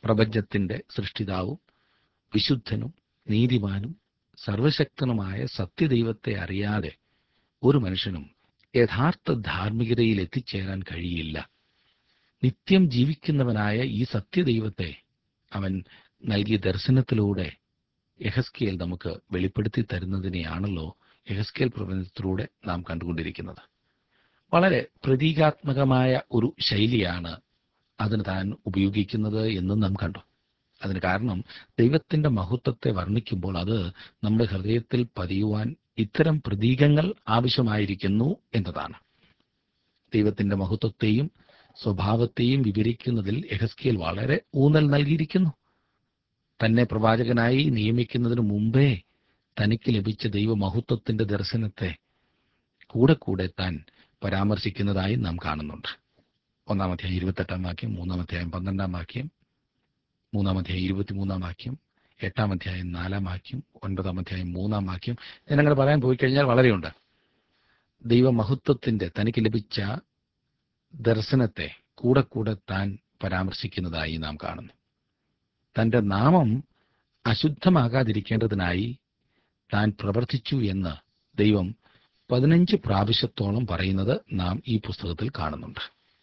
പ്രപഞ്ചത്തിന്റെ സൃഷ്ടിതാവും വിശുദ്ധനും നീതിമാനും സർവശക്തനുമായ സത്യദൈവത്തെ അറിയാതെ ഒരു മനുഷ്യനും യഥാർത്ഥ ധാർമ്മികതയിൽ എത്തിച്ചേരാൻ കഴിയില്ല നിത്യം ജീവിക്കുന്നവനായ ഈ സത്യദൈവത്തെ അവൻ നൽകിയ ദർശനത്തിലൂടെ യഹസ്കേൽ നമുക്ക് വെളിപ്പെടുത്തി തരുന്നതിനെയാണല്ലോ യഹസ്കേൽ പ്രപഞ്ചത്തിലൂടെ നാം കണ്ടുകൊണ്ടിരിക്കുന്നത് വളരെ പ്രതീകാത്മകമായ ഒരു ശൈലിയാണ് അതിന് താൻ ഉപയോഗിക്കുന്നത് എന്നും നാം കണ്ടു അതിന് കാരണം ദൈവത്തിന്റെ മഹത്വത്തെ വർണ്ണിക്കുമ്പോൾ അത് നമ്മുടെ ഹൃദയത്തിൽ പതിയുവാൻ ഇത്തരം പ്രതീകങ്ങൾ ആവശ്യമായിരിക്കുന്നു എന്നതാണ് ദൈവത്തിന്റെ മഹത്വത്തെയും സ്വഭാവത്തെയും വിവരിക്കുന്നതിൽ എഹസ്കിയൽ വളരെ ഊന്നൽ നൽകിയിരിക്കുന്നു തന്നെ പ്രവാചകനായി നിയമിക്കുന്നതിന് മുമ്പേ തനിക്ക് ലഭിച്ച ദൈവമഹത്വത്തിന്റെ ദർശനത്തെ കൂടെ കൂടെ താൻ പരാമർശിക്കുന്നതായി നാം കാണുന്നുണ്ട് ഒന്നാം അധ്യായം ഇരുപത്തെട്ടാം വാക്യം മൂന്നാം അധ്യായം പന്ത്രണ്ടാം വാക്യം മൂന്നാം അധ്യായം ഇരുപത്തിമൂന്നാം വാക്യം എട്ടാം അധ്യായം നാലാം വാക്യം ഒൻപതാം അധ്യായം മൂന്നാം വാക്യം ഞാൻ അങ്ങനെ പറയാൻ പോയി കഴിഞ്ഞാൽ വളരെയുണ്ട് ദൈവമഹത്വത്തിന്റെ തനിക്ക് ലഭിച്ച ദർശനത്തെ കൂടെ കൂടെ താൻ പരാമർശിക്കുന്നതായി നാം കാണുന്നു തന്റെ നാമം അശുദ്ധമാകാതിരിക്കേണ്ടതിനായി താൻ പ്രവർത്തിച്ചു എന്ന് ദൈവം പതിനഞ്ച് പ്രാവശ്യത്തോളം പറയുന്നത് നാം ഈ പുസ്തകത്തിൽ കാണുന്നുണ്ട്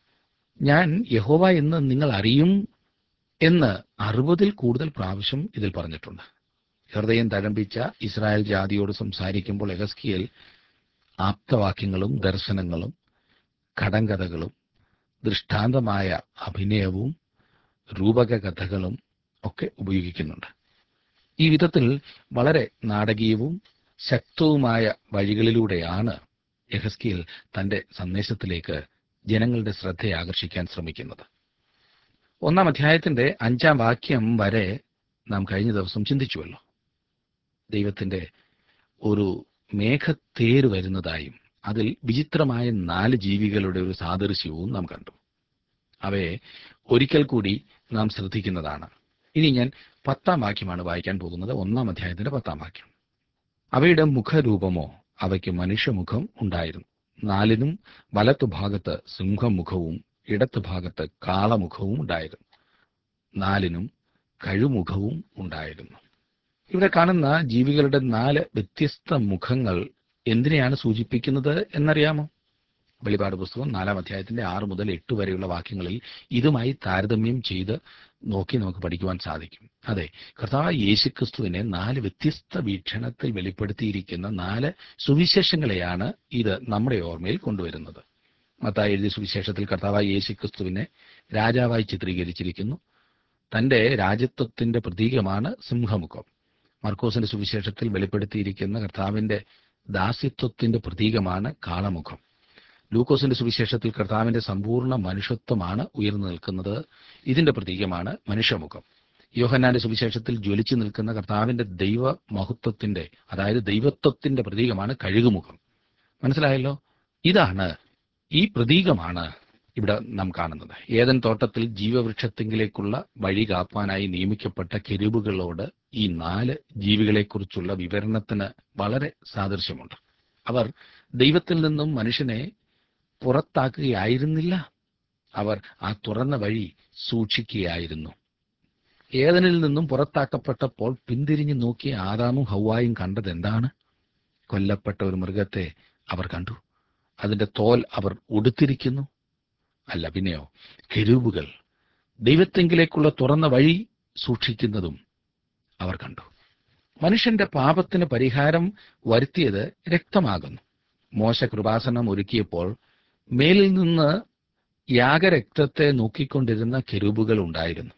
ഞാൻ യഹോവ എന്ന് നിങ്ങൾ അറിയും എന്ന് അറുപതിൽ കൂടുതൽ പ്രാവശ്യം ഇതിൽ പറഞ്ഞിട്ടുണ്ട് ഹൃദയം തഴമ്പിച്ച ഇസ്രായേൽ ജാതിയോട് സംസാരിക്കുമ്പോൾ എഗസ്കിയൽ ആപ്തവാക്യങ്ങളും ദർശനങ്ങളും കടങ്കഥകളും ദൃഷ്ടാന്തമായ അഭിനയവും രൂപക കഥകളും ഒക്കെ ഉപയോഗിക്കുന്നുണ്ട് ഈ വിധത്തിൽ വളരെ നാടകീയവും ശക്തവുമായ വഴികളിലൂടെയാണ് യഹസ്കിയൽ തന്റെ സന്ദേശത്തിലേക്ക് ജനങ്ങളുടെ ശ്രദ്ധയെ ആകർഷിക്കാൻ ശ്രമിക്കുന്നത് ഒന്നാം അധ്യായത്തിന്റെ അഞ്ചാം വാക്യം വരെ നാം കഴിഞ്ഞ ദിവസം ചിന്തിച്ചുവല്ലോ ദൈവത്തിന്റെ ഒരു മേഘത്തേര് വരുന്നതായും അതിൽ വിചിത്രമായ നാല് ജീവികളുടെ ഒരു സാദൃശ്യവും നാം കണ്ടു അവയെ ഒരിക്കൽ കൂടി നാം ശ്രദ്ധിക്കുന്നതാണ് ഇനി ഞാൻ പത്താം വാക്യമാണ് വായിക്കാൻ പോകുന്നത് ഒന്നാം അധ്യായത്തിന്റെ പത്താം വാക്യം അവയുടെ മുഖരൂപമോ അവയ്ക്ക് മനുഷ്യമുഖം ഉണ്ടായിരുന്നു നാലിനും വലത്തു ഭാഗത്ത് സിംഹമുഖവും ഇടത്തു ഭാഗത്ത് കാളമുഖവും ഉണ്ടായിരുന്നു നാലിനും കഴുമുഖവും ഉണ്ടായിരുന്നു ഇവിടെ കാണുന്ന ജീവികളുടെ നാല് വ്യത്യസ്ത മുഖങ്ങൾ എന്തിനെയാണ് സൂചിപ്പിക്കുന്നത് എന്നറിയാമോ വെളിപാട് പുസ്തകം നാലാം അധ്യായത്തിന്റെ ആറ് മുതൽ എട്ട് വരെയുള്ള വാക്യങ്ങളിൽ ഇതുമായി താരതമ്യം ചെയ്ത് നോക്കി നമുക്ക് പഠിക്കുവാൻ സാധിക്കും അതെ കർത്താവ് യേശുക്രിസ്തുവിനെ നാല് വ്യത്യസ്ത വീക്ഷണത്തിൽ വെളിപ്പെടുത്തിയിരിക്കുന്ന നാല് സുവിശേഷങ്ങളെയാണ് ഇത് നമ്മുടെ ഓർമ്മയിൽ കൊണ്ടുവരുന്നത് മത്തായി എഴുതിയ സുവിശേഷത്തിൽ കർത്താവായ യേശുക്രിസ്തുവിനെ രാജാവായി ചിത്രീകരിച്ചിരിക്കുന്നു തന്റെ രാജ്യത്വത്തിന്റെ പ്രതീകമാണ് സിംഹമുഖം മർക്കോസിന്റെ സുവിശേഷത്തിൽ വെളിപ്പെടുത്തിയിരിക്കുന്ന കർത്താവിന്റെ ദാസ്യത്വത്തിന്റെ പ്രതീകമാണ് കാളമുഖം ലൂക്കോസിന്റെ സുവിശേഷത്തിൽ കർത്താവിന്റെ സമ്പൂർണ്ണ മനുഷ്യത്വമാണ് ഉയർന്നു നിൽക്കുന്നത് ഇതിന്റെ പ്രതീകമാണ് മനുഷ്യമുഖം യോഹന്നാന്റെ സുവിശേഷത്തിൽ ജ്വലിച്ചു നിൽക്കുന്ന കർത്താവിന്റെ ദൈവ മഹത്വത്തിന്റെ അതായത് ദൈവത്വത്തിന്റെ പ്രതീകമാണ് കഴുകുമുഖം മനസ്സിലായല്ലോ ഇതാണ് ഈ പ്രതീകമാണ് ഇവിടെ നാം കാണുന്നത് ഏതൻ തോട്ടത്തിൽ ജീവവൃക്ഷത്തിങ്കിലേക്കുള്ള വഴി കാപ്പാനായി നിയമിക്കപ്പെട്ട കെരുബുകളോട് ഈ നാല് ജീവികളെക്കുറിച്ചുള്ള വിവരണത്തിന് വളരെ സാദൃശ്യമുണ്ട് അവർ ദൈവത്തിൽ നിന്നും മനുഷ്യനെ പുറത്താക്കുകയായിരുന്നില്ല അവർ ആ തുറന്ന വഴി സൂക്ഷിക്കുകയായിരുന്നു ഏതനിൽ നിന്നും പുറത്താക്കപ്പെട്ടപ്പോൾ പിന്തിരിഞ്ഞു നോക്കിയ ആദാമും ഹൗവായും കണ്ടത് എന്താണ് കൊല്ലപ്പെട്ട ഒരു മൃഗത്തെ അവർ കണ്ടു അതിന്റെ തോൽ അവർ ഉടുത്തിരിക്കുന്നു അല്ല പിന്നെയോ കെരൂബുകൾ ദൈവത്തെങ്കിലേക്കുള്ള തുറന്ന വഴി സൂക്ഷിക്കുന്നതും അവർ കണ്ടു മനുഷ്യന്റെ പാപത്തിന് പരിഹാരം വരുത്തിയത് രക്തമാകുന്നു മോശ കൃപാസനം ഒരുക്കിയപ്പോൾ മേലിൽ നിന്ന് യാഗരക്തത്തെ നോക്കിക്കൊണ്ടിരുന്ന കെരൂബുകൾ ഉണ്ടായിരുന്നു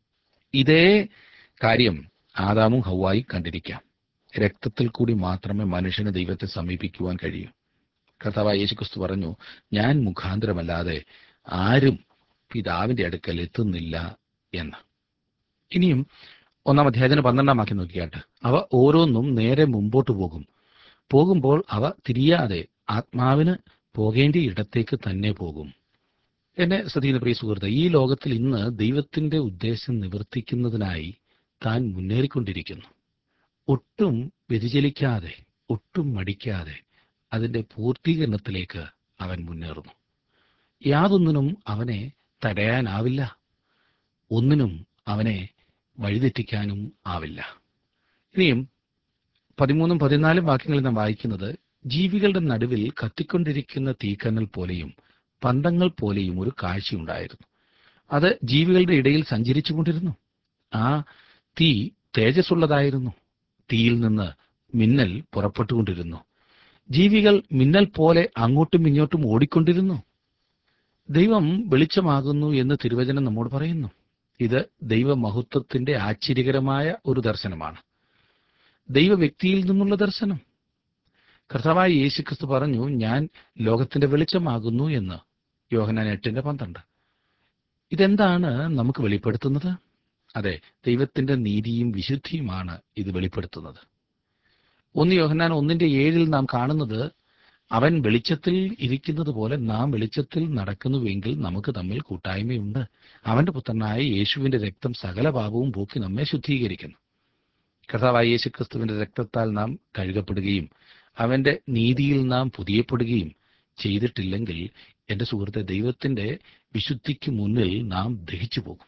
ഇതേ കാര്യം ആദാമും ഹൗവായി കണ്ടിരിക്കാം രക്തത്തിൽ കൂടി മാത്രമേ മനുഷ്യന് ദൈവത്തെ സമീപിക്കുവാൻ കഴിയൂ കർത്താവ് യേശുക്രിസ്തു പറഞ്ഞു ഞാൻ മുഖാന്തരമല്ലാതെ ആരും പിതാവിന്റെ അടുക്കൽ എത്തുന്നില്ല എന്ന് ഇനിയും ഒന്നാം അധ്യായത്തിന് പന്ത്രണ്ടാം വാക്യം നോക്കിയാട്ട് അവ ഓരോന്നും നേരെ മുമ്പോട്ട് പോകും പോകുമ്പോൾ അവ തിരിയാതെ ആത്മാവിന് പോകേണ്ട ഇടത്തേക്ക് തന്നെ പോകും എന്നെ ശ്രദ്ധിക്കുന്ന പ്രിയ സുഹൃത്ത് ഈ ലോകത്തിൽ ഇന്ന് ദൈവത്തിന്റെ ഉദ്ദേശം നിവർത്തിക്കുന്നതിനായി താൻ മുന്നേറിക്കൊണ്ടിരിക്കുന്നു ഒട്ടും വ്യതിചലിക്കാതെ ഒട്ടും മടിക്കാതെ അതിന്റെ പൂർത്തീകരണത്തിലേക്ക് അവൻ മുന്നേറുന്നു യാതൊന്നിനും അവനെ തടയാനാവില്ല ഒന്നിനും അവനെ വഴിതെറ്റിക്കാനും ആവില്ല ഇനിയും പതിമൂന്നും പതിനാലും വാക്യങ്ങളിൽ നാം വായിക്കുന്നത് ജീവികളുടെ നടുവിൽ കത്തിക്കൊണ്ടിരിക്കുന്ന തീക്കനൽ പോലെയും പന്തങ്ങൾ പോലെയും ഒരു കാഴ്ചയുണ്ടായിരുന്നു അത് ജീവികളുടെ ഇടയിൽ സഞ്ചരിച്ചു കൊണ്ടിരുന്നു ആ തീ തേജസ്സുള്ളതായിരുന്നു തീയിൽ നിന്ന് മിന്നൽ പുറപ്പെട്ടുകൊണ്ടിരുന്നു ജീവികൾ മിന്നൽ പോലെ അങ്ങോട്ടും ഇങ്ങോട്ടും ഓടിക്കൊണ്ടിരുന്നു ദൈവം വെളിച്ചമാകുന്നു എന്ന് തിരുവചനം നമ്മോട് പറയുന്നു ഇത് ദൈവമഹത്വത്തിന്റെ ആശ്ചര്യകരമായ ഒരു ദർശനമാണ് ദൈവ വ്യക്തിയിൽ നിന്നുള്ള ദർശനം കർത്താവായ യേശുക്രിസ്തു പറഞ്ഞു ഞാൻ ലോകത്തിന്റെ വെളിച്ചമാകുന്നു എന്ന് യോഹനാൻ എട്ടിന്റെ പന്ത്രണ്ട് ഇതെന്താണ് നമുക്ക് വെളിപ്പെടുത്തുന്നത് അതെ ദൈവത്തിന്റെ നീതിയും വിശുദ്ധിയുമാണ് ഇത് വെളിപ്പെടുത്തുന്നത് ഒന്ന് യോഹന്നാൻ ഒന്നിന്റെ ഏഴിൽ നാം കാണുന്നത് അവൻ വെളിച്ചത്തിൽ ഇരിക്കുന്നത് പോലെ നാം വെളിച്ചത്തിൽ നടക്കുന്നുവെങ്കിൽ നമുക്ക് തമ്മിൽ കൂട്ടായ്മയുണ്ട് അവന്റെ പുത്രനായ യേശുവിന്റെ രക്തം സകല പാപവും പോക്കി നമ്മെ ശുദ്ധീകരിക്കുന്നു കർത്താവായ യേശു ക്രിസ്തുവിന്റെ രക്തത്താൽ നാം കഴുകപ്പെടുകയും അവന്റെ നീതിയിൽ നാം പുതിയപ്പെടുകയും ചെയ്തിട്ടില്ലെങ്കിൽ എന്റെ സുഹൃത്തെ ദൈവത്തിന്റെ വിശുദ്ധിക്ക് മുന്നിൽ നാം ദഹിച്ചു പോകും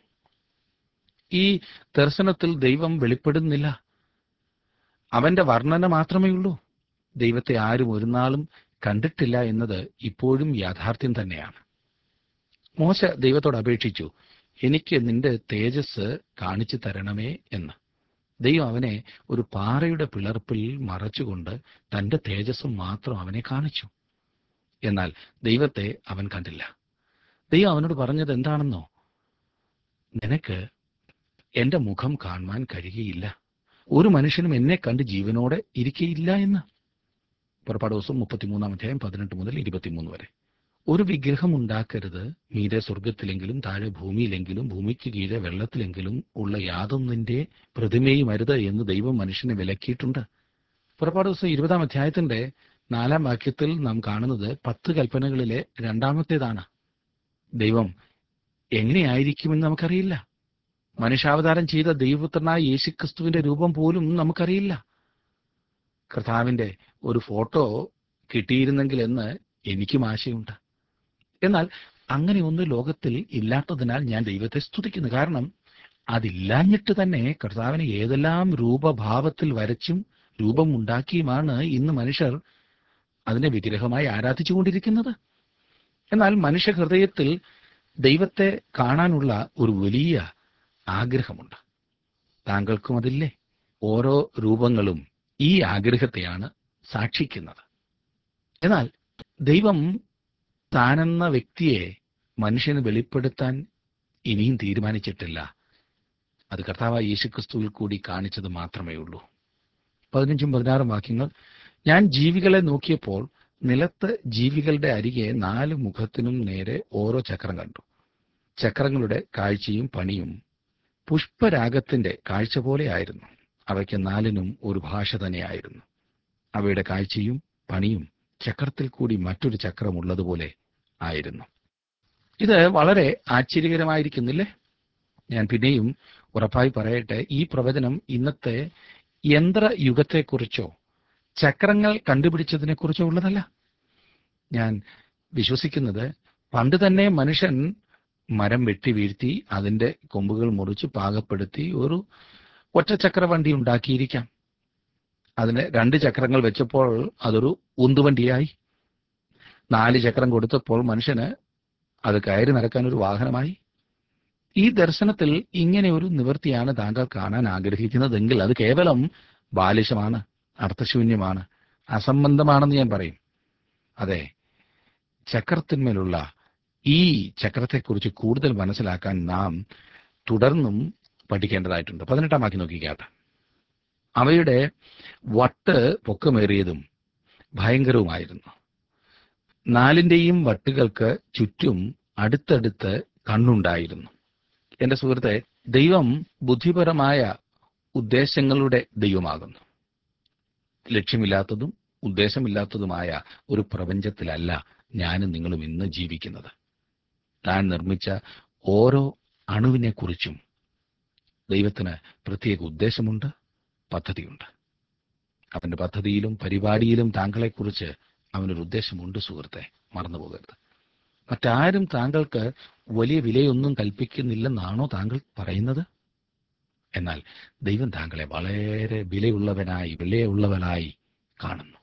ഈ ദർശനത്തിൽ ദൈവം വെളിപ്പെടുന്നില്ല അവന്റെ വർണ്ണന മാത്രമേ ഉള്ളൂ ദൈവത്തെ ആരും ഒരു നാളും കണ്ടിട്ടില്ല എന്നത് ഇപ്പോഴും യാഥാർത്ഥ്യം തന്നെയാണ് മോശ ദൈവത്തോട് അപേക്ഷിച്ചു എനിക്ക് നിന്റെ തേജസ് കാണിച്ചു തരണമേ എന്ന് ദൈവം അവനെ ഒരു പാറയുടെ പിളർപ്പിൽ മറച്ചുകൊണ്ട് തന്റെ തേജസ്സും മാത്രം അവനെ കാണിച്ചു എന്നാൽ ദൈവത്തെ അവൻ കണ്ടില്ല ദൈവം അവനോട് പറഞ്ഞത് എന്താണെന്നോ നിനക്ക് എന്റെ മുഖം കാണുവാൻ കഴിയുകയില്ല ഒരു മനുഷ്യനും എന്നെ കണ്ട് ജീവനോടെ ഇരിക്കയില്ല എന്ന് പുറപ്പാട് ദിവസം മുപ്പത്തിമൂന്നാം അധ്യായം പതിനെട്ട് മുതൽ ഇരുപത്തിമൂന്ന് വരെ ഒരു വിഗ്രഹം ഉണ്ടാക്കരുത് മീതെ സ്വർഗത്തിലെങ്കിലും താഴെ ഭൂമിയിലെങ്കിലും ഭൂമിക്ക് കീഴെ വെള്ളത്തിലെങ്കിലും ഉള്ള യാതൊന്നിന്റെ പ്രതിമയും അരുത് എന്ന് ദൈവം മനുഷ്യനെ വിലക്കിയിട്ടുണ്ട് പുറപ്പാട് ദിവസം ഇരുപതാം അധ്യായത്തിന്റെ നാലാം വാക്യത്തിൽ നാം കാണുന്നത് പത്ത് കൽപ്പനകളിലെ രണ്ടാമത്തേതാണ് ദൈവം എങ്ങനെയായിരിക്കുമെന്ന് നമുക്കറിയില്ല മനുഷ്യാവതാരം ചെയ്ത ദൈവപുത്രനായ യേശുക്രിസ്തുവിന്റെ രൂപം പോലും നമുക്കറിയില്ല കർത്താവിന്റെ ഒരു ഫോട്ടോ കിട്ടിയിരുന്നെങ്കിൽ എന്ന് എനിക്കും ആശയുണ്ട് എന്നാൽ അങ്ങനെ ഒന്ന് ലോകത്തിൽ ഇല്ലാത്തതിനാൽ ഞാൻ ദൈവത്തെ സ്തുതിക്കുന്നു കാരണം അതില്ലാഞ്ഞിട്ട് തന്നെ കർത്താവിനെ ഏതെല്ലാം രൂപഭാവത്തിൽ വരച്ചും രൂപം ഉണ്ടാക്കിയുമാണ് ഇന്ന് മനുഷ്യർ അതിനെ വിഗ്രഹമായി ആരാധിച്ചുകൊണ്ടിരിക്കുന്നത് എന്നാൽ മനുഷ്യ ഹൃദയത്തിൽ ദൈവത്തെ കാണാനുള്ള ഒരു വലിയ ആഗ്രഹമുണ്ട് താങ്കൾക്കും അതില്ലേ ഓരോ രൂപങ്ങളും ഈ ആഗ്രഹത്തെയാണ് സാക്ഷിക്കുന്നത് എന്നാൽ ദൈവം താനെന്ന വ്യക്തിയെ മനുഷ്യന് വെളിപ്പെടുത്താൻ ഇനിയും തീരുമാനിച്ചിട്ടില്ല അത് കർത്താവായ യേശുക്രിസ്തുവിൽ കൂടി കാണിച്ചത് മാത്രമേ ഉള്ളൂ പതിനഞ്ചും പതിനാറും വാക്യങ്ങൾ ഞാൻ ജീവികളെ നോക്കിയപ്പോൾ നിലത്ത് ജീവികളുടെ അരികെ നാല് മുഖത്തിനും നേരെ ഓരോ ചക്രം കണ്ടു ചക്രങ്ങളുടെ കാഴ്ചയും പണിയും പുഷ്പരാഗത്തിന്റെ കാഴ്ച പോലെയായിരുന്നു അവയ്ക്ക് നാലിനും ഒരു ഭാഷ തന്നെയായിരുന്നു അവയുടെ കാഴ്ചയും പണിയും ചക്രത്തിൽ കൂടി മറ്റൊരു ചക്രമുള്ളതുപോലെ ആയിരുന്നു ഇത് വളരെ ആശ്ചര്യകരമായിരിക്കുന്നില്ലേ ഞാൻ പിന്നെയും ഉറപ്പായി പറയട്ടെ ഈ പ്രവചനം ഇന്നത്തെ യന്ത്രയുഗത്തെക്കുറിച്ചോ ചക്രങ്ങൾ കണ്ടുപിടിച്ചതിനെക്കുറിച്ചോ ഉള്ളതല്ല ഞാൻ വിശ്വസിക്കുന്നത് പണ്ട് തന്നെ മനുഷ്യൻ മരം വെട്ടി വീഴ്ത്തി അതിന്റെ കൊമ്പുകൾ മുറിച്ച് പാകപ്പെടുത്തി ഒരു ഒറ്റച്ചക്ര വണ്ടി ഉണ്ടാക്കിയിരിക്കാം അതിന് രണ്ട് ചക്രങ്ങൾ വെച്ചപ്പോൾ അതൊരു ഉന്തുവണ്ടിയായി നാല് ചക്രം കൊടുത്തപ്പോൾ മനുഷ്യന് അത് കയറി നടക്കാൻ ഒരു വാഹനമായി ഈ ദർശനത്തിൽ ഇങ്ങനെ ഒരു നിവൃത്തിയാണ് താങ്കൾ കാണാൻ ആഗ്രഹിക്കുന്നതെങ്കിൽ അത് കേവലം ബാലിശമാണ് അർത്ഥശൂന്യമാണ് അസംബന്ധമാണെന്ന് ഞാൻ പറയും അതെ ചക്രത്തിന്മേലുള്ള ഈ ചക്രത്തെക്കുറിച്ച് കൂടുതൽ മനസ്സിലാക്കാൻ നാം തുടർന്നും പഠിക്കേണ്ടതായിട്ടുണ്ട് പതിനെട്ടാം വാക്യം നോക്കിക്കാട്ടെ അവയുടെ വട്ട് പൊക്കമേറിയതും ഭയങ്കരവുമായിരുന്നു നാലിന്റെയും വട്ടുകൾക്ക് ചുറ്റും അടുത്തടുത്ത് കണ്ണുണ്ടായിരുന്നു എന്റെ സുഹൃത്തെ ദൈവം ബുദ്ധിപരമായ ഉദ്ദേശങ്ങളുടെ ദൈവമാകുന്നു ലക്ഷ്യമില്ലാത്തതും ഉദ്ദേശമില്ലാത്തതുമായ ഒരു പ്രപഞ്ചത്തിലല്ല ഞാനും നിങ്ങളും ഇന്ന് ജീവിക്കുന്നത് താൻ നിർമ്മിച്ച ഓരോ അണുവിനെക്കുറിച്ചും ദൈവത്തിന് പ്രത്യേക ഉദ്ദേശമുണ്ട് പദ്ധതിയുണ്ട് അവന്റെ പദ്ധതിയിലും പരിപാടിയിലും താങ്കളെക്കുറിച്ച് അവനൊരു ഉദ്ദേശമുണ്ട് സുഹൃത്തെ മറന്നു പോകരുത് മറ്റാരും താങ്കൾക്ക് വലിയ വിലയൊന്നും കൽപ്പിക്കുന്നില്ലെന്നാണോ താങ്കൾ പറയുന്നത് എന്നാൽ ദൈവം താങ്കളെ വളരെ വിലയുള്ളവനായി വിലയുള്ളവനായി കാണുന്നു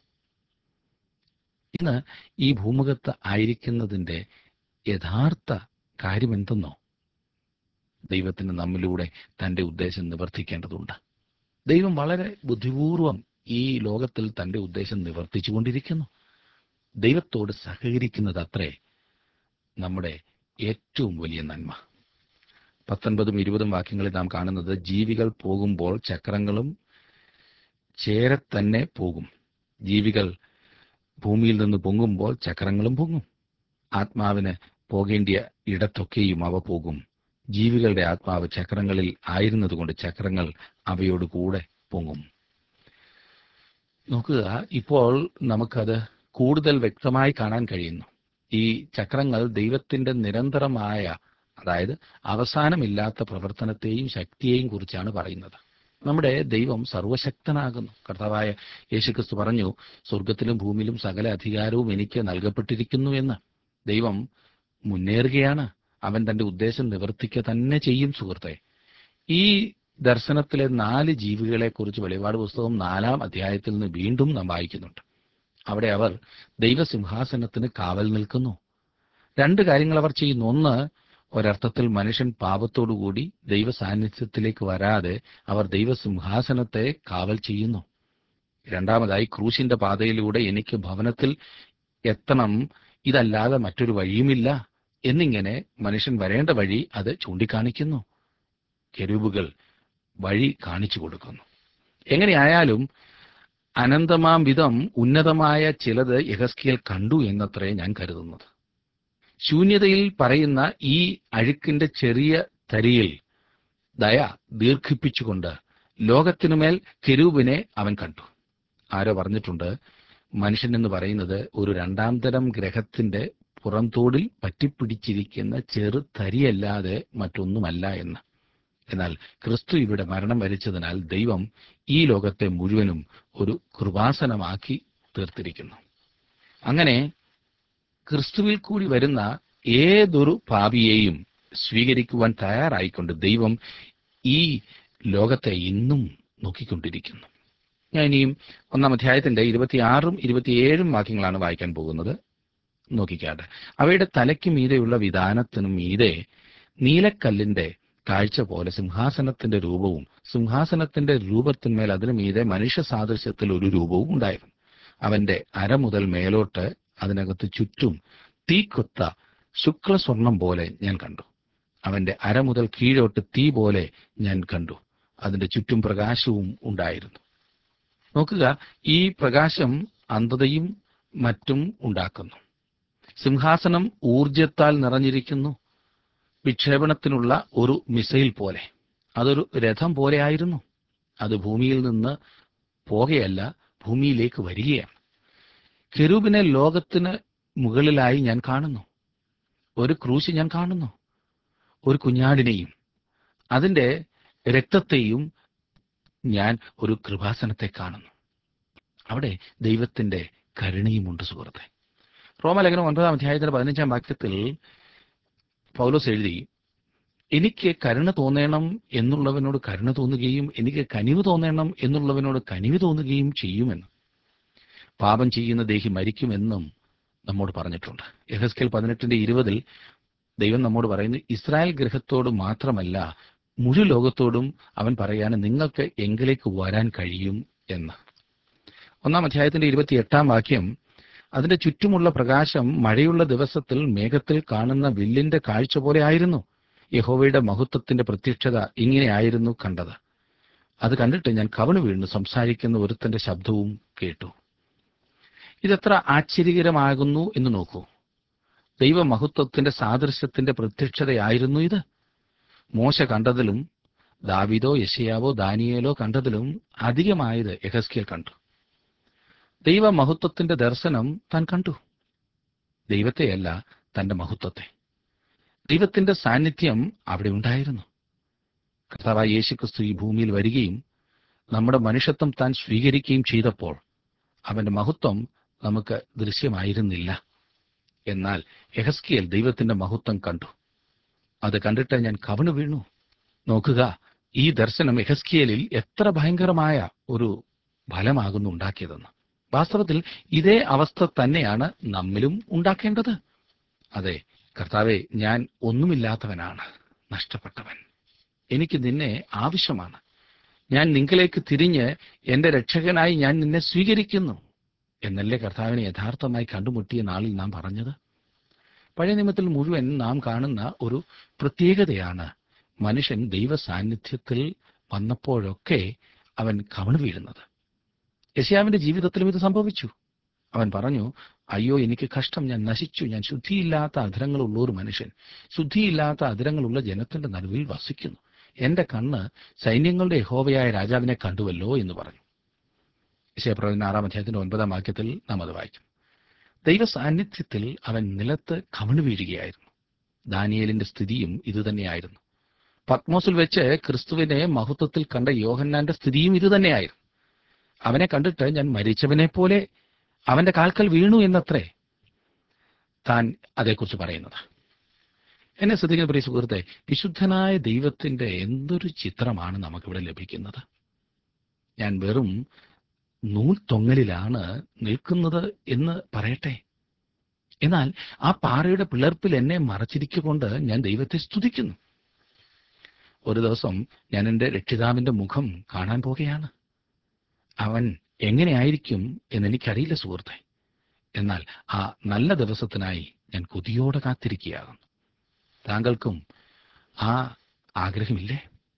ഇന്ന് ഈ ഭൂമുഖത്ത് ആയിരിക്കുന്നതിൻ്റെ യഥാർത്ഥ കാര്യം എന്തെന്നോ ദൈവത്തിന് നമ്മിലൂടെ തൻ്റെ ഉദ്ദേശം നിവർത്തിക്കേണ്ടതുണ്ട് ദൈവം വളരെ ബുദ്ധിപൂർവം ഈ ലോകത്തിൽ തൻ്റെ ഉദ്ദേശം നിവർത്തിച്ചുകൊണ്ടിരിക്കുന്നു ദൈവത്തോട് സഹകരിക്കുന്നത് അത്രേ നമ്മുടെ ഏറ്റവും വലിയ നന്മ പത്തൊൻപതും ഇരുപതും വാക്യങ്ങളിൽ നാം കാണുന്നത് ജീവികൾ പോകുമ്പോൾ ചക്രങ്ങളും ചേരെ തന്നെ പോകും ജീവികൾ ഭൂമിയിൽ നിന്ന് പൊങ്ങുമ്പോൾ ചക്രങ്ങളും പൊങ്ങും ആത്മാവിന് പോകേണ്ടിയ ഇടത്തൊക്കെയും അവ പോകും ജീവികളുടെ ആത്മാവ് ചക്രങ്ങളിൽ ആയിരുന്നതുകൊണ്ട് ചക്രങ്ങൾ അവയോട് കൂടെ പൊങ്ങും നോക്കുക ഇപ്പോൾ നമുക്കത് കൂടുതൽ വ്യക്തമായി കാണാൻ കഴിയുന്നു ഈ ചക്രങ്ങൾ ദൈവത്തിന്റെ നിരന്തരമായ അതായത് അവസാനമില്ലാത്ത പ്രവർത്തനത്തെയും ശക്തിയെയും കുറിച്ചാണ് പറയുന്നത് നമ്മുടെ ദൈവം സർവശക്തനാകുന്നു കർത്താവായ യേശുക്രിസ്തു പറഞ്ഞു സ്വർഗത്തിലും ഭൂമിയിലും സകല അധികാരവും എനിക്ക് നൽകപ്പെട്ടിരിക്കുന്നു എന്ന് ദൈവം മുന്നേറുകയാണ് അവൻ തന്റെ ഉദ്ദേശം നിവർത്തിക്കുക തന്നെ ചെയ്യും സുഹൃത്തെ ഈ ദർശനത്തിലെ നാല് ജീവികളെ കുറിച്ച് വെളിപാട് പുസ്തകം നാലാം അധ്യായത്തിൽ നിന്ന് വീണ്ടും നാം വായിക്കുന്നുണ്ട് അവിടെ അവർ ദൈവസിംഹാസനത്തിന് കാവൽ നിൽക്കുന്നു രണ്ട് കാര്യങ്ങൾ അവർ ചെയ്യുന്നു ഒന്ന് ഒരർത്ഥത്തിൽ മനുഷ്യൻ പാപത്തോടുകൂടി ദൈവ സാന്നിധ്യത്തിലേക്ക് വരാതെ അവർ ദൈവസിംഹാസനത്തെ കാവൽ ചെയ്യുന്നു രണ്ടാമതായി ക്രൂശിന്റെ പാതയിലൂടെ എനിക്ക് ഭവനത്തിൽ എത്തണം ഇതല്ലാതെ മറ്റൊരു വഴിയുമില്ല എന്നിങ്ങനെ മനുഷ്യൻ വരേണ്ട വഴി അത് ചൂണ്ടിക്കാണിക്കുന്നു കെരൂബുകൾ വഴി കാണിച്ചു കൊടുക്കുന്നു എങ്ങനെയായാലും അനന്തമാം വിധം ഉന്നതമായ ചിലത് യഹസ്കിയൽ കണ്ടു എന്നത്രേ ഞാൻ കരുതുന്നത് ശൂന്യതയിൽ പറയുന്ന ഈ അഴുക്കിന്റെ ചെറിയ തരിയിൽ ദയ ദീർഘിപ്പിച്ചുകൊണ്ട് ലോകത്തിനുമേൽ കെരൂബിനെ അവൻ കണ്ടു ആരോ പറഞ്ഞിട്ടുണ്ട് മനുഷ്യൻ എന്ന് പറയുന്നത് ഒരു രണ്ടാം തരം ഗ്രഹത്തിന്റെ പുറംതോടിൽ പറ്റിപ്പിടിച്ചിരിക്കുന്ന ചെറു തരിയല്ലാതെ മറ്റൊന്നുമല്ല എന്ന് എന്നാൽ ക്രിസ്തു ഇവിടെ മരണം വരിച്ചതിനാൽ ദൈവം ഈ ലോകത്തെ മുഴുവനും ഒരു കൃപാസനമാക്കി തീർത്തിരിക്കുന്നു അങ്ങനെ ക്രിസ്തുവിൽ കൂടി വരുന്ന ഏതൊരു പാപിയെയും സ്വീകരിക്കുവാൻ തയ്യാറായിക്കൊണ്ട് ദൈവം ഈ ലോകത്തെ ഇന്നും നോക്കിക്കൊണ്ടിരിക്കുന്നു ഞാൻ ഇനിയും ഒന്നാം അധ്യായത്തിന്റെ ഇരുപത്തിയാറും ഇരുപത്തിയേഴും വാക്യങ്ങളാണ് വായിക്കാൻ പോകുന്നത് നോക്കിക്കാട്ടെ അവയുടെ തലയ്ക്ക് മീതെയുള്ള വിധാനത്തിനും മീതെ നീലക്കല്ലിന്റെ കാഴ്ച പോലെ സിംഹാസനത്തിന്റെ രൂപവും സിംഹാസനത്തിന്റെ രൂപത്തിന്മേൽ അതിനു മീതെ മനുഷ്യ സാദൃശ്യത്തിൽ ഒരു രൂപവും ഉണ്ടായിരുന്നു അവന്റെ അര മുതൽ മേലോട്ട് അതിനകത്ത് ചുറ്റും തീക്കൊത്ത ശുക്ലസ്വർണം പോലെ ഞാൻ കണ്ടു അവന്റെ അര മുതൽ കീഴോട്ട് തീ പോലെ ഞാൻ കണ്ടു അതിന്റെ ചുറ്റും പ്രകാശവും ഉണ്ടായിരുന്നു നോക്കുക ഈ പ്രകാശം അന്ധതയും മറ്റും ഉണ്ടാക്കുന്നു സിംഹാസനം ഊർജത്താൽ നിറഞ്ഞിരിക്കുന്നു വിക്ഷേപണത്തിനുള്ള ഒരു മിസൈൽ പോലെ അതൊരു രഥം പോലെ ആയിരുന്നു അത് ഭൂമിയിൽ നിന്ന് പോകയല്ല ഭൂമിയിലേക്ക് വരികയാണ് കെരൂബിനെ ലോകത്തിന് മുകളിലായി ഞാൻ കാണുന്നു ഒരു ക്രൂശ് ഞാൻ കാണുന്നു ഒരു കുഞ്ഞാടിനെയും അതിന്റെ രക്തത്തെയും ഞാൻ ഒരു കൃപാസനത്തെ കാണുന്നു അവിടെ ദൈവത്തിന്റെ കരുണയുമുണ്ട് സുഹൃത്തെ റോമലേഖനം ഒൻപതാം അധ്യായത്തിന്റെ പതിനഞ്ചാം വാക്യത്തിൽ പൗലോസ് എഴുതി എനിക്ക് കരുണ തോന്നണം എന്നുള്ളവനോട് കരുണ തോന്നുകയും എനിക്ക് കനിവ് തോന്നണം എന്നുള്ളവനോട് കനിവ് തോന്നുകയും ചെയ്യുമെന്ന് പാപം ചെയ്യുന്ന ദേഹി മരിക്കുമെന്നും നമ്മോട് പറഞ്ഞിട്ടുണ്ട് യഹസ്കേൽ പതിനെട്ടിന്റെ ഇരുപതിൽ ദൈവം നമ്മോട് പറയുന്നു ഇസ്രായേൽ ഗ്രഹത്തോട് മാത്രമല്ല മുഴു ലോകത്തോടും അവൻ പറയാണ് നിങ്ങൾക്ക് എങ്കിലേക്ക് വരാൻ കഴിയും എന്ന് ഒന്നാം അധ്യായത്തിന്റെ ഇരുപത്തി എട്ടാം വാക്യം അതിന്റെ ചുറ്റുമുള്ള പ്രകാശം മഴയുള്ള ദിവസത്തിൽ മേഘത്തിൽ കാണുന്ന വില്ലിന്റെ കാഴ്ച പോലെ ആയിരുന്നു യഹോവയുടെ മഹത്വത്തിന്റെ പ്രത്യക്ഷത ഇങ്ങനെയായിരുന്നു കണ്ടത് അത് കണ്ടിട്ട് ഞാൻ കവണു വീണ് സംസാരിക്കുന്ന ഒരുത്തന്റെ ശബ്ദവും കേട്ടു ഇതെത്ര ആശ്ചര്യകരമാകുന്നു എന്ന് നോക്കൂ ദൈവമഹത്വത്തിന്റെ സാദൃശ്യത്തിന്റെ പ്രത്യക്ഷതയായിരുന്നു ഇത് മോശ കണ്ടതിലും ദാവിദോ യശയാവോ ദാനിയേലോ കണ്ടതിലും അധികമായത് യഹസ്കിയൽ കണ്ടു ദൈവമഹത്വത്തിന്റെ ദർശനം താൻ കണ്ടു ദൈവത്തെയല്ല തന്റെ മഹത്വത്തെ ദൈവത്തിന്റെ സാന്നിധ്യം അവിടെ ഉണ്ടായിരുന്നു കർത്താവായ യേശുക്രിസ്തു ഈ ഭൂമിയിൽ വരികയും നമ്മുടെ മനുഷ്യത്വം താൻ സ്വീകരിക്കുകയും ചെയ്തപ്പോൾ അവന്റെ മഹത്വം നമുക്ക് ദൃശ്യമായിരുന്നില്ല എന്നാൽ യഹസ്കിയൽ ദൈവത്തിന്റെ മഹത്വം കണ്ടു അത് കണ്ടിട്ട് ഞാൻ കവണു വീണു നോക്കുക ഈ ദർശനം എഹസ്കിയലിൽ എത്ര ഭയങ്കരമായ ഒരു ഫലമാകുന്നു ഉണ്ടാക്കിയതെന്ന് വാസ്തവത്തിൽ ഇതേ അവസ്ഥ തന്നെയാണ് നമ്മിലും ഉണ്ടാക്കേണ്ടത് അതെ കർത്താവെ ഞാൻ ഒന്നുമില്ലാത്തവനാണ് നഷ്ടപ്പെട്ടവൻ എനിക്ക് നിന്നെ ആവശ്യമാണ് ഞാൻ നിങ്കിലേക്ക് തിരിഞ്ഞ് എന്റെ രക്ഷകനായി ഞാൻ നിന്നെ സ്വീകരിക്കുന്നു എന്നല്ലേ കർത്താവിനെ യഥാർത്ഥമായി കണ്ടുമുട്ടിയ നാളിൽ നാം പറഞ്ഞത് പഴയ നിയമത്തിൽ മുഴുവൻ നാം കാണുന്ന ഒരു പ്രത്യേകതയാണ് മനുഷ്യൻ ദൈവ സാന്നിധ്യത്തിൽ വന്നപ്പോഴൊക്കെ അവൻ കവണു വീഴുന്നത് യശയാവിന്റെ ജീവിതത്തിലും ഇത് സംഭവിച്ചു അവൻ പറഞ്ഞു അയ്യോ എനിക്ക് കഷ്ടം ഞാൻ നശിച്ചു ഞാൻ ശുദ്ധിയില്ലാത്ത അധരങ്ങളുള്ള ഒരു മനുഷ്യൻ ശുദ്ധിയില്ലാത്ത അധരങ്ങളുള്ള ജനത്തിന്റെ നടുവിൽ വസിക്കുന്നു എന്റെ കണ്ണ് സൈന്യങ്ങളുടെ യഹോവയായ രാജാവിനെ കണ്ടുവല്ലോ എന്ന് പറഞ്ഞു യശയപ്രവചന ആറാം അധ്യായത്തിന്റെ ഒൻപതാം വാക്യത്തിൽ നാം അത് വായിക്കും ദൈവ സാന്നിധ്യത്തിൽ അവൻ നിലത്ത് കവിണു വീഴുകയായിരുന്നു ദാനിയേലിന്റെ സ്ഥിതിയും ഇതുതന്നെയായിരുന്നു പത്മോസിൽ വെച്ച് ക്രിസ്തുവിനെ മഹത്വത്തിൽ കണ്ട യോഹന്നാന്റെ സ്ഥിതിയും ഇതുതന്നെയായിരുന്നു അവനെ കണ്ടിട്ട് ഞാൻ മരിച്ചവനെ പോലെ അവന്റെ കാൽക്കൽ വീണു എന്നത്രേ താൻ അതേക്കുറിച്ച് പറയുന്നത് എന്നെ ശ്രദ്ധിക്കുന്ന പ്രിയ സുഹൃത്തെ വിശുദ്ധനായ ദൈവത്തിന്റെ എന്തൊരു ചിത്രമാണ് നമുക്കിവിടെ ലഭിക്കുന്നത് ഞാൻ വെറും നൂൽ തൊങ്ങലിലാണ് നിൽക്കുന്നത് എന്ന് പറയട്ടെ എന്നാൽ ആ പാറയുടെ പിളർപ്പിൽ എന്നെ മറച്ചിരിക്കൊണ്ട് ഞാൻ ദൈവത്തെ സ്തുതിക്കുന്നു ഒരു ദിവസം ഞാൻ എൻ്റെ രക്ഷിതാവിന്റെ മുഖം കാണാൻ പോകുകയാണ് അവൻ എങ്ങനെയായിരിക്കും എന്നെനിക്കറിയില്ല സുഹൃത്തെ എന്നാൽ ആ നല്ല ദിവസത്തിനായി ഞാൻ കൊതിയോടെ കാത്തിരിക്കുകയാകുന്നു താങ്കൾക്കും ആ ആഗ്രഹമില്ലേ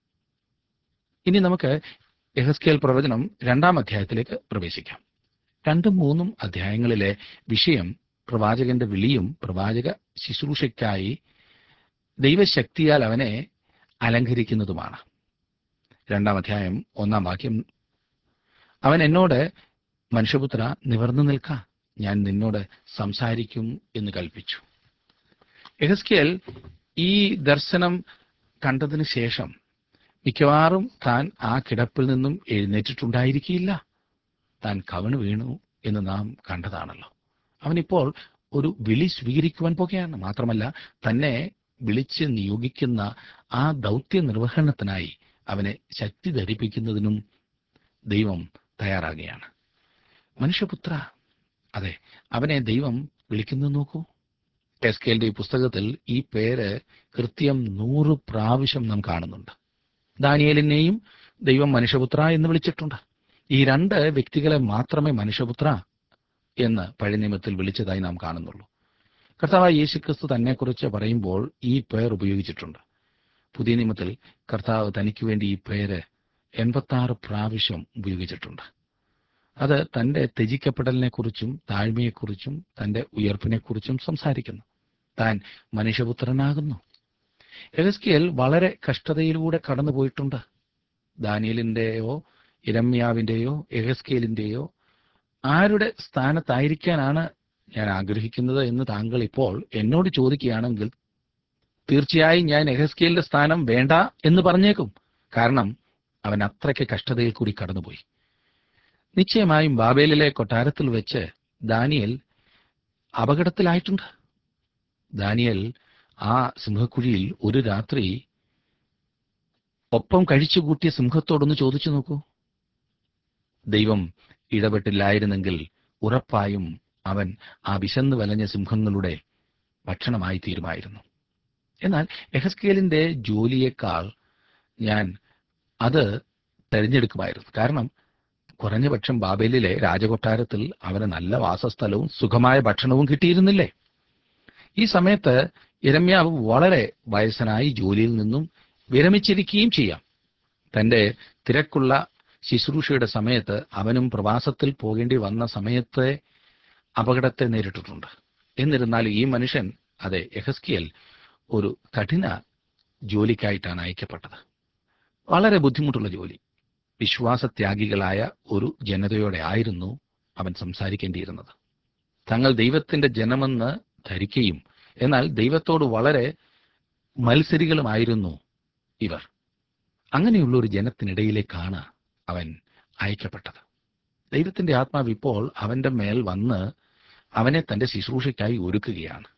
ഇനി നമുക്ക് യഹസ്കേൽ പ്രവചനം രണ്ടാം അധ്യായത്തിലേക്ക് പ്രവേശിക്കാം രണ്ടും മൂന്നും അധ്യായങ്ങളിലെ വിഷയം പ്രവാചകന്റെ വിളിയും പ്രവാചക ശുശ്രൂഷയ്ക്കായി ദൈവശക്തിയാൽ അവനെ അലങ്കരിക്കുന്നതുമാണ് രണ്ടാം അധ്യായം ഒന്നാം വാക്യം അവൻ എന്നോട് മനുഷ്യപുത്ര നിവർന്നു നിൽക്ക ഞാൻ നിന്നോട് സംസാരിക്കും എന്ന് കൽപ്പിച്ചു എഹസ്കേൽ ഈ ദർശനം കണ്ടതിന് ശേഷം മിക്കവാറും താൻ ആ കിടപ്പിൽ നിന്നും എഴുന്നേറ്റിട്ടുണ്ടായിരിക്കില്ല താൻ കവണ് വീണു എന്ന് നാം കണ്ടതാണല്ലോ അവനിപ്പോൾ ഒരു വിളി സ്വീകരിക്കുവാൻ പോകുകയാണ് മാത്രമല്ല തന്നെ വിളിച്ച് നിയോഗിക്കുന്ന ആ ദൗത്യ നിർവഹണത്തിനായി അവനെ ശക്തി ധരിപ്പിക്കുന്നതിനും ദൈവം തയ്യാറാകുകയാണ് മനുഷ്യപുത്ര അതെ അവനെ ദൈവം വിളിക്കുന്നത് നോക്കൂ എസ്കേലിന്റെ ഈ പുസ്തകത്തിൽ ഈ പേര് കൃത്യം നൂറ് പ്രാവശ്യം നാം കാണുന്നുണ്ട് ദാനിയേലിനെയും ദൈവം മനുഷ്യപുത്ര എന്ന് വിളിച്ചിട്ടുണ്ട് ഈ രണ്ട് വ്യക്തികളെ മാത്രമേ മനുഷ്യപുത്ര എന്ന് പഴയ നിയമത്തിൽ വിളിച്ചതായി നാം കാണുന്നുള്ളൂ കർത്താവായ യേശുക്രിസ്തു തന്നെക്കുറിച്ച് പറയുമ്പോൾ ഈ പേർ ഉപയോഗിച്ചിട്ടുണ്ട് പുതിയ നിയമത്തിൽ കർത്താവ് തനിക്ക് വേണ്ടി ഈ പേര് എൺപത്തി ആറ് പ്രാവശ്യം ഉപയോഗിച്ചിട്ടുണ്ട് അത് തന്റെ ത്യജിക്കപ്പെടലിനെക്കുറിച്ചും താഴ്മയെക്കുറിച്ചും തന്റെ ഉയർപ്പിനെക്കുറിച്ചും സംസാരിക്കുന്നു താൻ മനുഷ്യപുത്രനാകുന്നു എഹസ്കിയൽ വളരെ കഷ്ടതയിലൂടെ കടന്നുപോയിട്ടുണ്ട് ദാനിയലിന്റെയോ ഇരമ്യാവിന്റെയോ എഹസ്കേലിന്റെയോ ആരുടെ സ്ഥാനത്തായിരിക്കാനാണ് ഞാൻ ആഗ്രഹിക്കുന്നത് എന്ന് താങ്കൾ ഇപ്പോൾ എന്നോട് ചോദിക്കുകയാണെങ്കിൽ തീർച്ചയായും ഞാൻ എഹസ്കേലിന്റെ സ്ഥാനം വേണ്ട എന്ന് പറഞ്ഞേക്കും കാരണം അവൻ അത്രയ്ക്ക് കഷ്ടതയിൽ കൂടി കടന്നുപോയി നിശ്ചയമായും ബാബേലിലെ കൊട്ടാരത്തിൽ വെച്ച് ദാനിയൽ അപകടത്തിലായിട്ടുണ്ട് ദാനിയൽ ആ സിംഹക്കുഴിയിൽ ഒരു രാത്രി ഒപ്പം കഴിച്ചുകൂട്ടിയ സിംഹത്തോടൊന്ന് ചോദിച്ചു നോക്കൂ ദൈവം ഇടപെട്ടില്ലായിരുന്നെങ്കിൽ ഉറപ്പായും അവൻ ആ വിശന്ന് വലഞ്ഞ സിംഹങ്ങളുടെ ഭക്ഷണമായി തീരുമായിരുന്നു എന്നാൽ എഹസ്കേലിന്റെ ജോലിയേക്കാൾ ഞാൻ അത് തെരഞ്ഞെടുക്കുമായിരുന്നു കാരണം കുറഞ്ഞ പക്ഷം ബാബേലിലെ രാജകൊട്ടാരത്തിൽ അവന് നല്ല വാസസ്ഥലവും സുഖമായ ഭക്ഷണവും കിട്ടിയിരുന്നില്ലേ ഈ സമയത്ത് ഇരമ്യാവ് വളരെ വയസ്സനായി ജോലിയിൽ നിന്നും വിരമിച്ചിരിക്കുകയും ചെയ്യാം തന്റെ തിരക്കുള്ള ശുശ്രൂഷയുടെ സമയത്ത് അവനും പ്രവാസത്തിൽ പോകേണ്ടി വന്ന സമയത്തെ അപകടത്തെ നേരിട്ടിട്ടുണ്ട് എന്നിരുന്നാലും ഈ മനുഷ്യൻ അതെ എഹസ്കിയൽ ഒരു കഠിന ജോലിക്കായിട്ടാണ് അയക്കപ്പെട്ടത് വളരെ ബുദ്ധിമുട്ടുള്ള ജോലി വിശ്വാസത്യാഗികളായ ഒരു ജനതയോടെ ആയിരുന്നു അവൻ സംസാരിക്കേണ്ടിയിരുന്നത് തങ്ങൾ ദൈവത്തിന്റെ ജനമെന്ന് ധരിക്കുകയും എന്നാൽ ദൈവത്തോട് വളരെ മത്സരികളുമായിരുന്നു ഇവർ അങ്ങനെയുള്ള ഒരു ജനത്തിനിടയിലേക്കാണ് അവൻ അയക്കപ്പെട്ടത് ദൈവത്തിന്റെ ആത്മാവ് ഇപ്പോൾ അവന്റെ മേൽ വന്ന് അവനെ തന്റെ ശുശ്രൂഷയ്ക്കായി ഒരുക്കുകയാണ്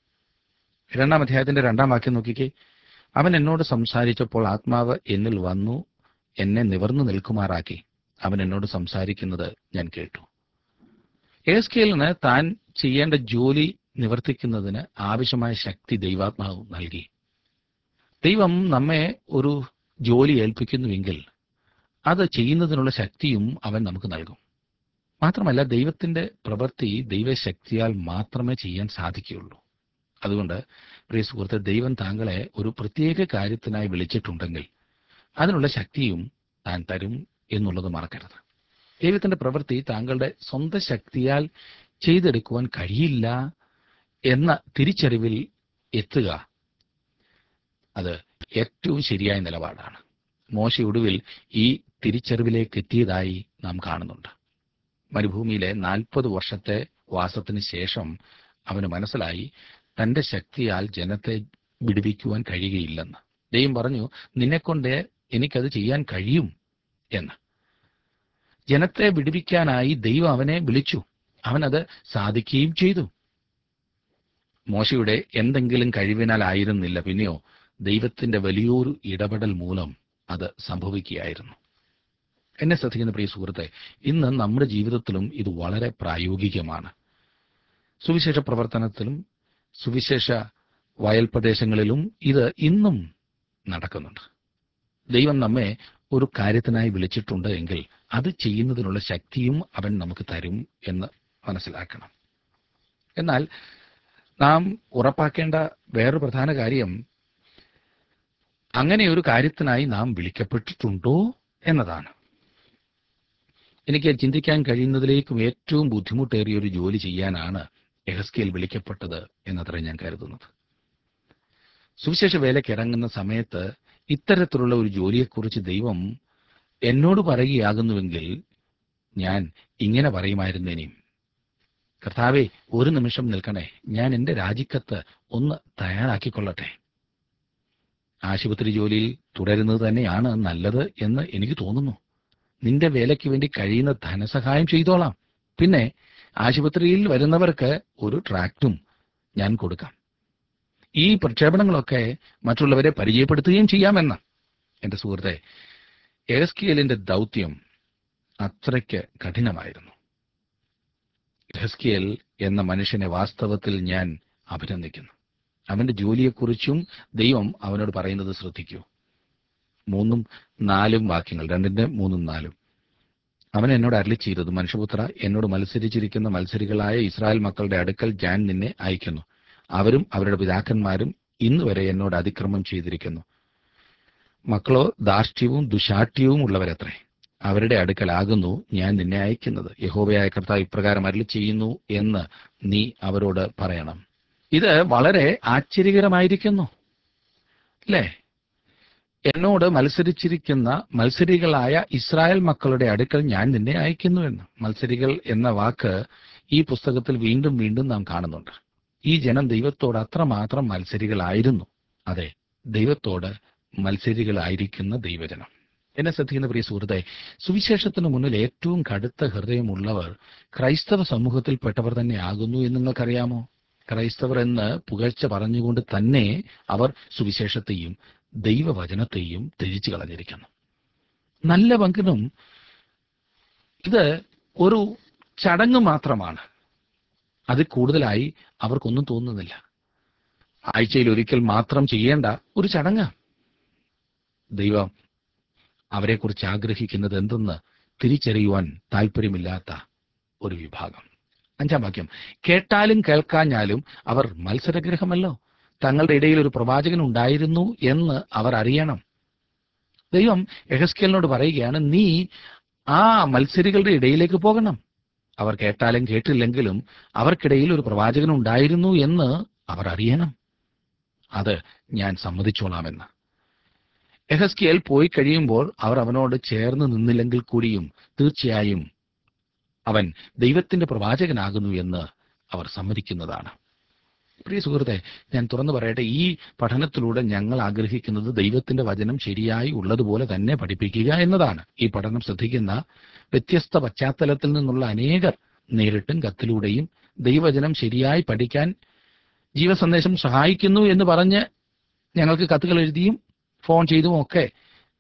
രണ്ടാം അധ്യായത്തിന്റെ രണ്ടാം വാക്യം നോക്കിക്കേ അവൻ എന്നോട് സംസാരിച്ചപ്പോൾ ആത്മാവ് എന്നിൽ വന്നു എന്നെ നിവർന്നു നിൽക്കുമാറാക്കി അവൻ എന്നോട് സംസാരിക്കുന്നത് ഞാൻ കേട്ടു എസ്കേലിന് താൻ ചെയ്യേണ്ട ജോലി നിവർത്തിക്കുന്നതിന് ആവശ്യമായ ശക്തി ദൈവാത്മാവ് നൽകി ദൈവം നമ്മെ ഒരു ജോലി ഏൽപ്പിക്കുന്നുവെങ്കിൽ അത് ചെയ്യുന്നതിനുള്ള ശക്തിയും അവൻ നമുക്ക് നൽകും മാത്രമല്ല ദൈവത്തിന്റെ പ്രവൃത്തി ദൈവശക്തിയാൽ മാത്രമേ ചെയ്യാൻ സാധിക്കുകയുള്ളൂ അതുകൊണ്ട് പ്രിയ സുഹൃത്തെ ദൈവം താങ്കളെ ഒരു പ്രത്യേക കാര്യത്തിനായി വിളിച്ചിട്ടുണ്ടെങ്കിൽ അതിനുള്ള ശക്തിയും താൻ തരും എന്നുള്ളത് മറക്കരുത് ദൈവത്തിന്റെ പ്രവൃത്തി താങ്കളുടെ സ്വന്തം ശക്തിയാൽ ചെയ്തെടുക്കുവാൻ കഴിയില്ല എന്ന തിരിച്ചറിവിൽ എത്തുക അത് ഏറ്റവും ശരിയായ നിലപാടാണ് മോശ ഒടുവിൽ ഈ തിരിച്ചറിവിലേക്ക് എത്തിയതായി നാം കാണുന്നുണ്ട് മരുഭൂമിയിലെ നാൽപ്പത് വർഷത്തെ വാസത്തിന് ശേഷം അവന് മനസ്സിലായി തന്റെ ശക്തിയാൽ ജനത്തെ വിടുവിക്കുവാൻ കഴിയുകയില്ലെന്ന് ദൈവം പറഞ്ഞു നിന്നെക്കൊണ്ട് എനിക്കത് ചെയ്യാൻ കഴിയും എന്ന് ജനത്തെ വിടുവിക്കാനായി ദൈവം അവനെ വിളിച്ചു അവനത് സാധിക്കുകയും ചെയ്തു മോശയുടെ എന്തെങ്കിലും കഴിവിനാൽ ആയിരുന്നില്ല പിന്നെയോ ദൈവത്തിന്റെ വലിയൊരു ഇടപെടൽ മൂലം അത് സംഭവിക്കുകയായിരുന്നു എന്നെ ശ്രദ്ധിക്കുന്ന പ്രിയ സുഹൃത്തെ ഇന്ന് നമ്മുടെ ജീവിതത്തിലും ഇത് വളരെ പ്രായോഗികമാണ് സുവിശേഷ പ്രവർത്തനത്തിലും സുവിശേഷ വയൽ പ്രദേശങ്ങളിലും ഇത് ഇന്നും നടക്കുന്നുണ്ട് ദൈവം നമ്മെ ഒരു കാര്യത്തിനായി വിളിച്ചിട്ടുണ്ട് എങ്കിൽ അത് ചെയ്യുന്നതിനുള്ള ശക്തിയും അവൻ നമുക്ക് തരും എന്ന് മനസ്സിലാക്കണം എന്നാൽ നാം ഉറപ്പാക്കേണ്ട വേറൊരു പ്രധാന കാര്യം അങ്ങനെ ഒരു കാര്യത്തിനായി നാം വിളിക്കപ്പെട്ടിട്ടുണ്ടോ എന്നതാണ് എനിക്ക് ചിന്തിക്കാൻ കഴിയുന്നതിലേക്കും ഏറ്റവും ബുദ്ധിമുട്ടേറിയ ഒരു ജോലി ചെയ്യാനാണ് എഹസ്കേൽ വിളിക്കപ്പെട്ടത് എന്നത്ര ഞാൻ കരുതുന്നത് സുവിശേഷ വേലയ്ക്ക് ഇറങ്ങുന്ന സമയത്ത് ഇത്തരത്തിലുള്ള ഒരു ജോലിയെക്കുറിച്ച് ദൈവം എന്നോട് പറയുകയാകുന്നുവെങ്കിൽ ഞാൻ ഇങ്ങനെ പറയുമായിരുന്നേനെയും കർത്താവെ ഒരു നിമിഷം നിൽക്കണേ ഞാൻ എൻ്റെ രാജിക്കത്ത് ഒന്ന് തയ്യാറാക്കിക്കൊള്ളട്ടെ ആശുപത്രി ജോലിയിൽ തുടരുന്നത് തന്നെയാണ് നല്ലത് എന്ന് എനിക്ക് തോന്നുന്നു നിന്റെ വേലയ്ക്ക് വേണ്ടി കഴിയുന്ന ധനസഹായം ചെയ്തോളാം പിന്നെ ആശുപത്രിയിൽ വരുന്നവർക്ക് ഒരു ട്രാക്റ്റും ഞാൻ കൊടുക്കാം ഈ പ്രക്ഷേപണങ്ങളൊക്കെ മറ്റുള്ളവരെ പരിചയപ്പെടുത്തുകയും ചെയ്യാമെന്ന് എന്റെ സുഹൃത്തെ എസ്കിയലിന്റെ ദൗത്യം അത്രയ്ക്ക് കഠിനമായിരുന്നു എസ്കിയൽ എന്ന മനുഷ്യനെ വാസ്തവത്തിൽ ഞാൻ അഭിനന്ദിക്കുന്നു അവന്റെ ജോലിയെക്കുറിച്ചും ദൈവം അവനോട് പറയുന്നത് ശ്രദ്ധിക്കൂ മൂന്നും നാലും വാക്യങ്ങൾ രണ്ടിന്റെ മൂന്നും നാലും അവൻ എന്നോട് അരളി ചെയ്തത് മനുഷ്യപുത്ര എന്നോട് മത്സരിച്ചിരിക്കുന്ന മത്സരികളായ ഇസ്രായേൽ മക്കളുടെ അടുക്കൽ ഞാൻ നിന്നെ അയക്കുന്നു അവരും അവരുടെ പിതാക്കന്മാരും ഇന്ന് വരെ എന്നോട് അതിക്രമം ചെയ്തിരിക്കുന്നു മക്കളോ ധാർഷ്ട്യവും ദുശാഠ്യവും ഉള്ളവരത്രേ അവരുടെ അടുക്കലാകുന്നു ഞാൻ നിന്നെ അയക്കുന്നത് യഹോവയായ കർത്താവ് ഇപ്രകാരം അരളി ചെയ്യുന്നു എന്ന് നീ അവരോട് പറയണം ഇത് വളരെ ആശ്ചര്യകരമായിരിക്കുന്നു അല്ലേ എന്നോട് മത്സരിച്ചിരിക്കുന്ന മത്സരികളായ ഇസ്രായേൽ മക്കളുടെ അടുക്കൽ ഞാൻ നിന്നെ അയക്കുന്നുവെന്ന് മത്സരികൾ എന്ന വാക്ക് ഈ പുസ്തകത്തിൽ വീണ്ടും വീണ്ടും നാം കാണുന്നുണ്ട് ഈ ജനം ദൈവത്തോട് അത്രമാത്രം മത്സരികളായിരുന്നു അതെ ദൈവത്തോട് മത്സരികളായിരിക്കുന്ന ദൈവജനം എന്നെ ശ്രദ്ധിക്കുന്ന പ്രിയ സുഹൃത്തെ സുവിശേഷത്തിന് മുന്നിൽ ഏറ്റവും കടുത്ത ഹൃദയമുള്ളവർ ക്രൈസ്തവ സമൂഹത്തിൽപ്പെട്ടവർ തന്നെ ആകുന്നു എന്ന് നിങ്ങൾക്കറിയാമോ ക്രൈസ്തവർ എന്ന് പുകഴ്ച പറഞ്ഞുകൊണ്ട് തന്നെ അവർ സുവിശേഷത്തെയും ദൈവവചനത്തെയും ത്യജിച്ചു കളഞ്ഞിരിക്കുന്നു നല്ല പങ്കിനും ഇത് ഒരു ചടങ്ങ് മാത്രമാണ് അത് കൂടുതലായി അവർക്കൊന്നും തോന്നുന്നില്ല ആഴ്ചയിൽ ഒരിക്കൽ മാത്രം ചെയ്യേണ്ട ഒരു ചടങ്ങ് ദൈവം അവരെക്കുറിച്ച് ആഗ്രഹിക്കുന്നത് എന്തെന്ന് തിരിച്ചറിയുവാൻ താല്പര്യമില്ലാത്ത ഒരു വിഭാഗം അഞ്ചാം വാക്യം കേട്ടാലും കേൾക്കാഞ്ഞാലും അവർ മത്സരഗ്രഹമല്ലോ തങ്ങളുടെ ഇടയിൽ ഒരു പ്രവാചകൻ ഉണ്ടായിരുന്നു എന്ന് അവർ അറിയണം ദൈവം എഹസ്കേലിനോട് പറയുകയാണ് നീ ആ മത്സരികളുടെ ഇടയിലേക്ക് പോകണം അവർ കേട്ടാലും കേട്ടില്ലെങ്കിലും അവർക്കിടയിൽ ഒരു പ്രവാചകൻ ഉണ്ടായിരുന്നു എന്ന് അവർ അറിയണം അത് ഞാൻ സമ്മതിച്ചോളാമെന്ന് എഹസ്കിയൽ പോയി കഴിയുമ്പോൾ അവർ അവനോട് ചേർന്ന് നിന്നില്ലെങ്കിൽ കൂടിയും തീർച്ചയായും അവൻ ദൈവത്തിന്റെ പ്രവാചകനാകുന്നു എന്ന് അവർ സമ്മതിക്കുന്നതാണ് പ്രിയ സുഹൃത്തെ ഞാൻ തുറന്നു പറയട്ടെ ഈ പഠനത്തിലൂടെ ഞങ്ങൾ ആഗ്രഹിക്കുന്നത് ദൈവത്തിന്റെ വചനം ശരിയായി ഉള്ളതുപോലെ തന്നെ പഠിപ്പിക്കുക എന്നതാണ് ഈ പഠനം ശ്രദ്ധിക്കുന്ന വ്യത്യസ്ത പശ്ചാത്തലത്തിൽ നിന്നുള്ള അനേകർ നേരിട്ടും കത്തിലൂടെയും ദൈവവചനം ശരിയായി പഠിക്കാൻ ജീവസന്ദേശം സഹായിക്കുന്നു എന്ന് പറഞ്ഞ് ഞങ്ങൾക്ക് കത്തുകൾ എഴുതിയും ഫോൺ ചെയ്തും ഒക്കെ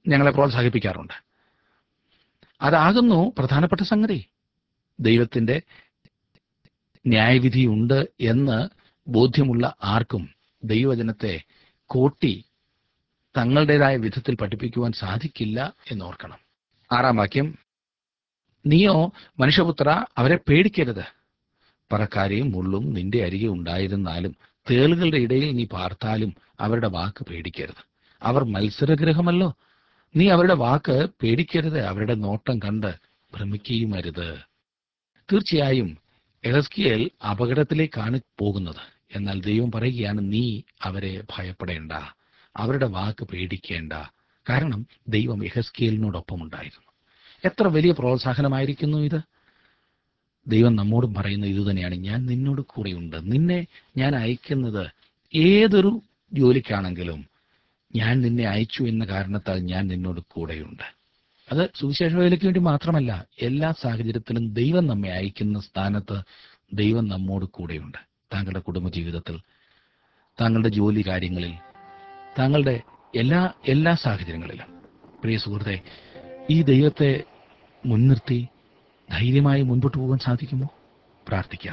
ഞങ്ങളെ പ്രോത്സാഹിപ്പിക്കാറുണ്ട് അതാകുന്നു പ്രധാനപ്പെട്ട സംഗതി ദൈവത്തിന്റെ ന്യായവിധിയുണ്ട് എന്ന് ബോധ്യമുള്ള ആർക്കും ദൈവവചനത്തെ കോട്ടി തങ്ങളുടേതായ വിധത്തിൽ പഠിപ്പിക്കുവാൻ സാധിക്കില്ല എന്നോർക്കണം ആറാം വാക്യം നീയോ മനുഷ്യപുത്ര അവരെ പേടിക്കരുത് പറക്കാരെയും മുള്ളും നിന്റെ അരികെ ഉണ്ടായിരുന്നാലും തേളുകളുടെ ഇടയിൽ നീ പാർത്താലും അവരുടെ വാക്ക് പേടിക്കരുത് അവർ മത്സരഗ്രഹമല്ലോ നീ അവരുടെ വാക്ക് പേടിക്കരുത് അവരുടെ നോട്ടം കണ്ട് ഭ്രമിക്കുകയും അരുത് തീർച്ചയായും എഹസ്കിയേൽ അപകടത്തിലേക്കാണ് പോകുന്നത് എന്നാൽ ദൈവം പറയുകയാണ് നീ അവരെ ഭയപ്പെടേണ്ട അവരുടെ വാക്ക് പേടിക്കേണ്ട കാരണം ദൈവം എഹസ്കിയേലിനോടൊപ്പം ഉണ്ടായിരുന്നു എത്ര വലിയ പ്രോത്സാഹനമായിരിക്കുന്നു ഇത് ദൈവം നമ്മോടും പറയുന്ന ഇത് തന്നെയാണ് ഞാൻ നിന്നോട് കൂടെയുണ്ട് നിന്നെ ഞാൻ അയക്കുന്നത് ഏതൊരു ജോലിക്കാണെങ്കിലും ഞാൻ നിന്നെ അയച്ചു എന്ന കാരണത്താൽ ഞാൻ നിന്നോട് കൂടെയുണ്ട് അത് സുവിശേഷ വേലയ്ക്ക് വേണ്ടി മാത്രമല്ല എല്ലാ സാഹചര്യത്തിലും ദൈവം നമ്മെ അയക്കുന്ന സ്ഥാനത്ത് ദൈവം നമ്മോട് കൂടെയുണ്ട് താങ്കളുടെ കുടുംബജീവിതത്തിൽ താങ്കളുടെ ജോലി കാര്യങ്ങളിൽ താങ്കളുടെ എല്ലാ എല്ലാ സാഹചര്യങ്ങളിലും പ്രിയ സുഹൃത്തെ ഈ ദൈവത്തെ മുൻനിർത്തി ധൈര്യമായി മുൻപോട്ട് പോകാൻ സാധിക്കുമോ പ്രാർത്ഥിക്കാം